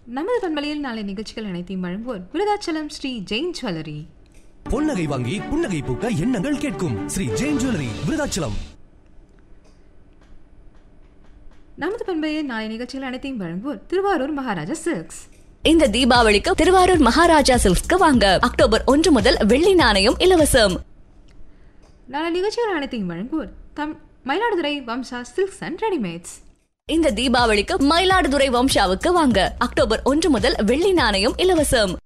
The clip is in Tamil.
நமது பண்பலையில் நாளை நிகழ்ச்சிகள் அனைத்தையும் வழங்குவோர் விருதாச்சலம் ஸ்ரீ ஜெயின் ஜுவல்லரி பொன்னகை வாங்கி புன்னகை பூக்க எண்ணங்கள் கேட்கும் ஸ்ரீ ஜெயின் ஜுவல்லரி விருதாச்சலம் நமது பண்பலையில் நாளை நிகழ்ச்சிகள் அனைத்தையும் வழங்குவோர் திருவாரூர் மகாராஜா சில்க்ஸ் இந்த தீபாவளிக்கு திருவாரூர் மகாராஜா சில்க்ஸ்க்கு வாங்க அக்டோபர் ஒன்று முதல் வெள்ளி நாணயம் இலவசம் நாளை நிகழ்ச்சிகள் அனைத்தையும் வழங்குவோர் தம் Mayiladuthurai Vamsa silks and readymades இந்த தீபாவளிக்கு மயிலாடுதுறை வம்சாவுக்கு வாங்க அக்டோபர் ஒன்று முதல் வெள்ளி நாணயம் இலவசம்